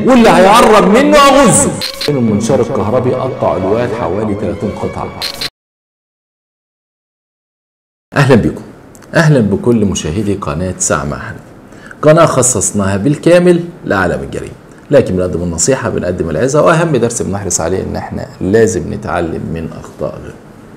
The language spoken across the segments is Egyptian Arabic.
واللي هيقرب منه اغزه المنشار الكهربي قطع الواد حوالي 30 قطعه اهلا بكم اهلا بكل مشاهدي قناه ساعه مع احمد قناه خصصناها بالكامل لعالم الجريمه لكن بنقدم النصيحه بنقدم العظه واهم درس بنحرص عليه ان احنا لازم نتعلم من اخطاء غيرنا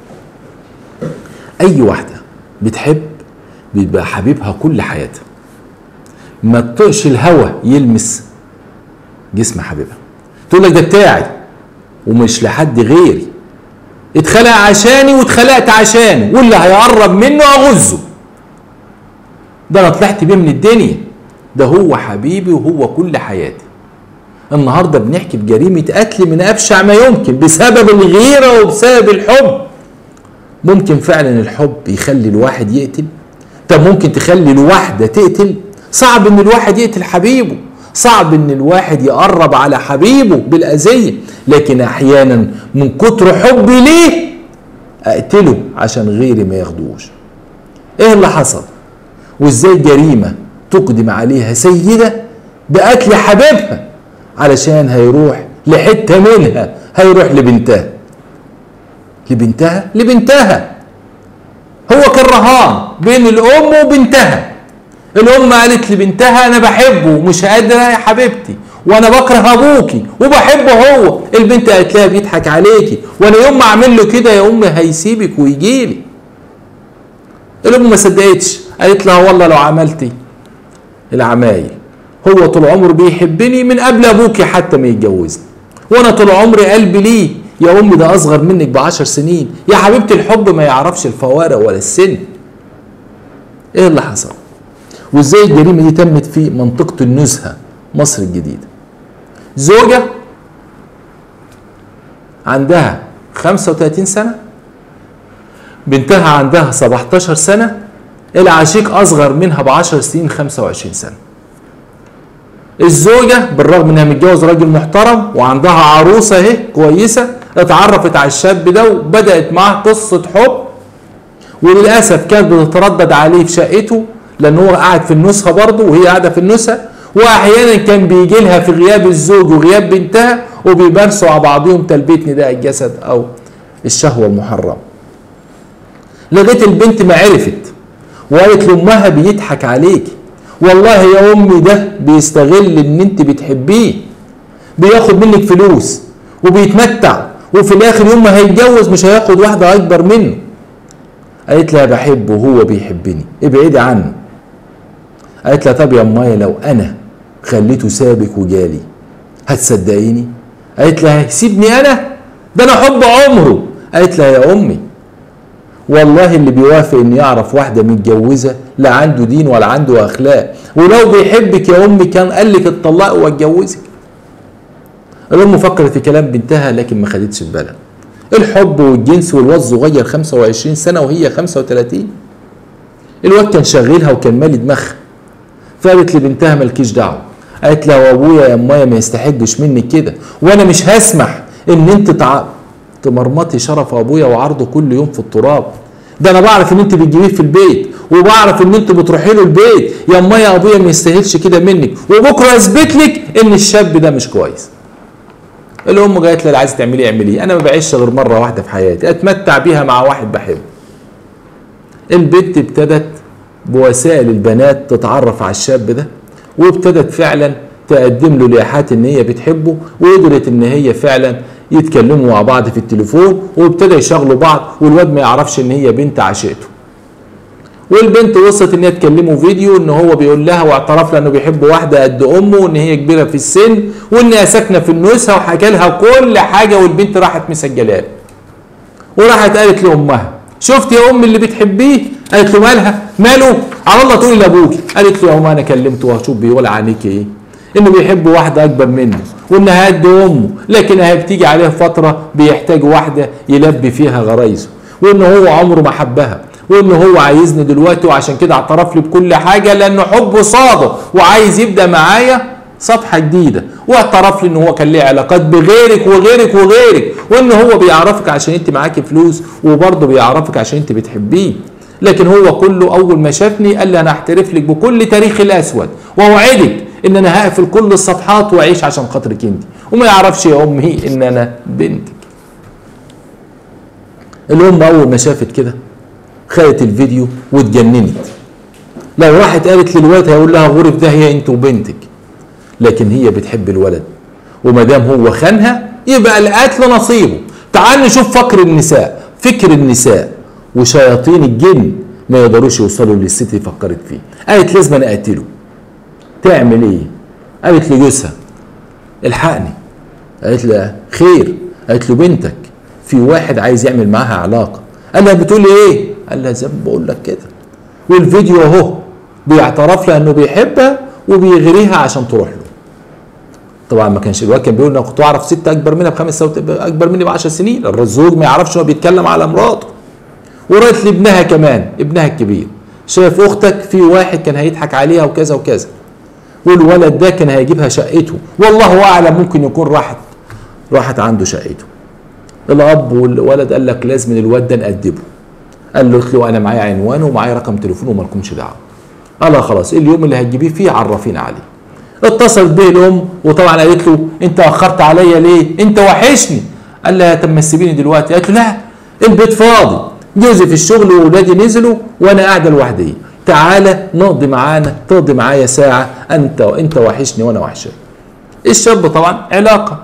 اي واحده بتحب بيبقى حبيبها كل حياتها ما تطقش الهوى يلمس جسم حبيبها تقول لك ده بتاعي ومش لحد غيري اتخلق عشاني واتخلقت عشانه واللي هيقرب منه اغزه ده انا طلعت بيه من الدنيا ده هو حبيبي وهو كل حياتي النهارده بنحكي بجريمه قتل من ابشع ما يمكن بسبب الغيره وبسبب الحب ممكن فعلا الحب يخلي الواحد يقتل طب ممكن تخلي الواحده تقتل صعب ان الواحد يقتل حبيبه صعب ان الواحد يقرب على حبيبه بالاذيه لكن احيانا من كتر حبي ليه اقتله عشان غيري ما ياخدوش ايه اللي حصل وازاي جريمه تقدم عليها سيده بقتل حبيبها علشان هيروح لحته منها هيروح لبنتها لبنتها لبنتها هو كان رهان بين الام وبنتها الام قالت لبنتها انا بحبه ومش قادره يا حبيبتي وانا بكره ابوكي وبحبه هو البنت قالت لها بيضحك عليكي وانا يوم ما اعمل له كده يا امي هيسيبك ويجي لي الام ما صدقتش قالت لها والله لو عملتي العمايل هو طول عمره بيحبني من قبل ابوكي حتى ما يتجوزني وانا طول عمري قلبي ليه يا امي ده اصغر منك بعشر سنين يا حبيبتي الحب ما يعرفش الفوارق ولا السن ايه اللي حصل وازاي الجريمه دي تمت في منطقه النزهه مصر الجديده زوجه عندها 35 سنه بنتها عندها 17 سنه العشيق اصغر منها ب 10 سنين 25 سنه الزوجة بالرغم انها متجوز راجل محترم وعندها عروسة اهي كويسة اتعرفت على الشاب ده وبدأت معاه قصة حب وللأسف كانت بتتردد عليه في شقته لأن هو قاعد في النسخة برضه وهي قاعدة في النسخة وأحيانا كان بيجي لها في غياب الزوج وغياب بنتها وبيمارسوا مع بعضهم تلبية نداء الجسد أو الشهوة المحرمة لغاية البنت ما عرفت وقالت لأمها بيضحك عليكي والله يا امي ده بيستغل ان انت بتحبيه بياخد منك فلوس وبيتمتع وفي الاخر يوم ما هيتجوز مش هياخد واحده اكبر منه قالت لها بحبه وهو بيحبني ابعدي عنه قالت لها طب يا امايا لو انا خليته سابك وجالي هتصدقيني قالت لها سيبني انا ده انا حب عمره قالت لها يا امي والله اللي بيوافق ان يعرف واحده متجوزه لا عنده دين ولا عنده اخلاق ولو بيحبك يا امي كان قال لك اتطلقي واتجوزك الام فكرت في كلام بنتها لكن ما خدتش في بالها الحب والجنس والواد صغير 25 سنه وهي 35 الواد كان شغيلها وكان مالي دماغها فقالت لبنتها مالكيش دعوه قالت لها وابويا يا امايا ما يستحقش منك كده وانا مش هسمح ان انت تع... تمرمطي شرف ابويا وعرضه كل يوم في التراب ده انا بعرف ان انت بتجيبيه في البيت وبعرف ان انت بتروحي له البيت يا اما يا ابويا ما يستاهلش كده منك وبكره اثبت لك ان الشاب ده مش كويس الام قالت لي اللي عايزه تعمليه اعمليه انا ما بعيش غير مره واحده في حياتي اتمتع بيها مع واحد بحبه البنت ابتدت بوسائل البنات تتعرف على الشاب ده وابتدت فعلا تقدم له لائحات ان هي بتحبه وقدرت ان هي فعلا يتكلموا مع بعض في التليفون وابتدى يشغلوا بعض والواد ما يعرفش ان هي بنت عشقته والبنت وصلت ان هي تكلمه فيديو ان هو بيقول لها واعترف لها انه بيحب واحده قد امه وان هي كبيره في السن وانها ساكنه في النزهه وحكى لها كل حاجه والبنت راحت مسجلاه وراحت قالت لامها شفت يا ام اللي بتحبيه قالت له مالها ماله على الله تقولي لابوكي قالت له يا ام انا كلمته وهشوف بيقول عنك ايه انه بيحب واحده اكبر منه وانها قد امه لكنها بتيجي عليه فتره بيحتاج واحده يلبي فيها غرايزه وان هو عمره ما حبها وان هو عايزني دلوقتي وعشان كده اعترف لي بكل حاجه لانه حبه صادق وعايز يبدا معايا صفحه جديده واعترف لي ان هو كان ليه علاقات بغيرك وغيرك وغيرك وان هو بيعرفك عشان انت معاكي فلوس وبرضه بيعرفك عشان انت بتحبيه لكن هو كله اول ما شافني قال لي انا احترف لك بكل تاريخ الاسود واوعدك ان انا هقفل كل الصفحات واعيش عشان خاطرك انت وما يعرفش يا امي ان انا بنتك الام اول ما شافت كده خدت الفيديو واتجننت لو راحت قالت للولد هيقول لها غرف ده هي انت وبنتك لكن هي بتحب الولد وما دام هو خانها يبقى القتل نصيبه تعال نشوف فكر النساء فكر النساء وشياطين الجن ما يقدروش يوصلوا للست اللي فكرت فيه قالت لازم انا اقتله تعمل ايه قالت لجوزها الحقني قالت له خير قالت له بنتك في واحد عايز يعمل معاها علاقه قال لها بتقولي ايه قال لها زي ما بقول لك كده والفيديو اهو بيعترف لها انه بيحبها وبيغريها عشان تروح له طبعا ما كانش الواد كان بيقول انا كنت اعرف ست اكبر منها بخمس سنوات اكبر مني ب 10 سنين الزوج ما يعرفش هو بيتكلم على مراته ورايت لابنها كمان ابنها الكبير شايف اختك في واحد كان هيضحك عليها وكذا وكذا والولد ده كان هيجيبها شقته والله اعلم ممكن يكون راحت راحت عنده شقته الاب والولد قال لك لازم الواد ده نأدبه قال له قلت له انا معايا عنوانه ومعايا رقم تليفونه ومالكمش دعوه قال لها خلاص اليوم اللي هتجيبيه فيه عرفينا عليه اتصلت به الام وطبعا قالت له انت اخرت عليا ليه انت وحشني قال لها طب ما تسيبيني دلوقتي قالت له لا البيت فاضي جوزي في الشغل واولادي نزلوا وانا قاعده لوحدي تعالى نقضي معانا تقضي معايا ساعه انت وانت وحشني وانا وحشك الشاب طبعا علاقه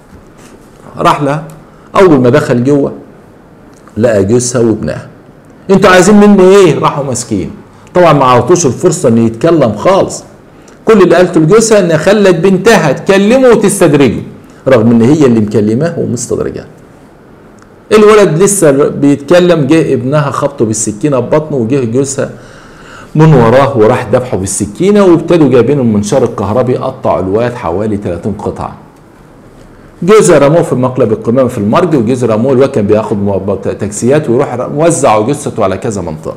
راح لها اول ما دخل جوه لقى جوزها وابنها انتوا عايزين مني ايه راحوا ماسكين طبعا ما عطوش الفرصه انه يتكلم خالص كل اللي قالته لجوزها ان خلت بنتها تكلمه وتستدرجه رغم ان هي اللي مكلماه ومستدرجاه الولد لسه بيتكلم جه ابنها خبطه بالسكينه ببطنه وجه جوزها من وراه وراح دبحه بالسكينه وابتدوا جايبين المنشار الكهربي قطعوا الواد حوالي 30 قطعه جوزها رموه في مقلب القمامه في المرج وجوزها رموه الواد كان بياخد تاكسيات ويروح موزع جثته على كذا منطقه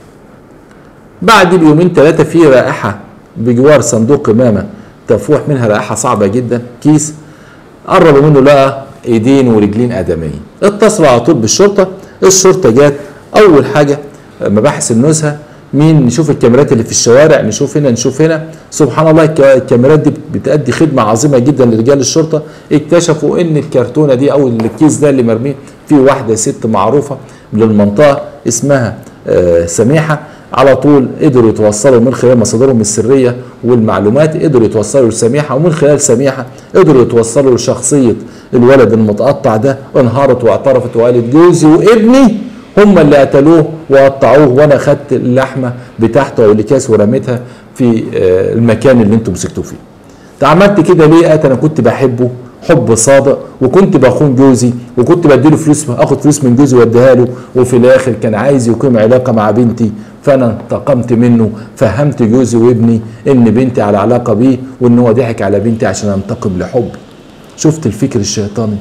بعد بيومين ثلاثه في رائحه بجوار صندوق قمامه تفوح منها رائحه صعبه جدا كيس قربوا منه لقى ايدين ورجلين ادميه اتصلوا على طول بالشرطه الشرطه جت اول حاجه مباحث النزهه مين نشوف الكاميرات اللي في الشوارع نشوف هنا نشوف هنا سبحان الله الكاميرات دي بتأدي خدمة عظيمة جدا لرجال الشرطة اكتشفوا ان الكرتونة دي او الكيس ده اللي مرميه فيه واحدة ست معروفة للمنطقة اسمها آه سميحة على طول قدروا يتوصلوا من خلال مصادرهم السرية والمعلومات قدروا يتوصلوا لسميحة ومن خلال سميحة قدروا يتوصلوا لشخصية الولد المتقطع ده انهارت واعترفت وقالت جوزي وابني هم اللي قتلوه وقطعوه وانا خدت اللحمه بتاعته او الاكياس ورميتها في المكان اللي انتم مسكتوه فيه. عملت كده ليه؟ قالت انا كنت بحبه حب صادق وكنت بخون جوزي وكنت بديله فلوس اخد فلوس من جوزي واديها له وفي الاخر كان عايز يقيم علاقه مع بنتي فانا انتقمت منه فهمت جوزي وابني ان بنتي على علاقه بيه وان هو ضحك على بنتي عشان انتقم لحبي. شفت الفكر الشيطاني؟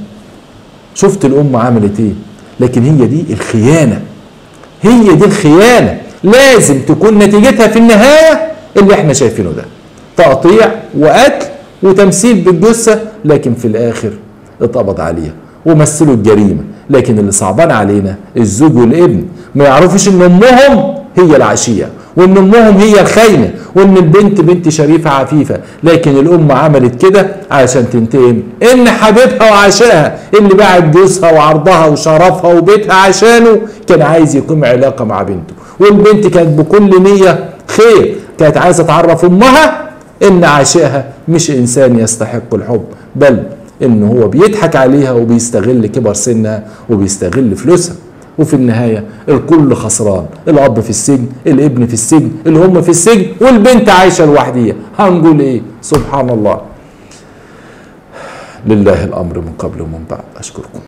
شفت الام عملت ايه؟ لكن هي دي الخيانه هي دي الخيانه لازم تكون نتيجتها في النهايه اللي احنا شايفينه ده تقطيع وقتل وتمثيل بالجثه لكن في الاخر اتقبض عليها ومثلوا الجريمه لكن اللي صعبان علينا الزوج والابن ما يعرفوش ان امهم هي العشيه وان امهم هي الخاينه وان البنت بنت شريفه عفيفه لكن الام عملت كده عشان تنتقم ان حبيبها وعشاها اللي باعت جوزها وعرضها وشرفها وبيتها عشانه كان عايز يقيم علاقه مع بنته والبنت كانت بكل نيه خير كانت عايزه تعرف امها ان عشاها مش انسان يستحق الحب بل ان هو بيضحك عليها وبيستغل كبر سنها وبيستغل فلوسها وفي النهاية الكل خسران الأب في السجن الابن في السجن الأم في السجن والبنت عايشة لوحديها هنقول إيه سبحان الله لله الأمر من قبل ومن بعد أشكركم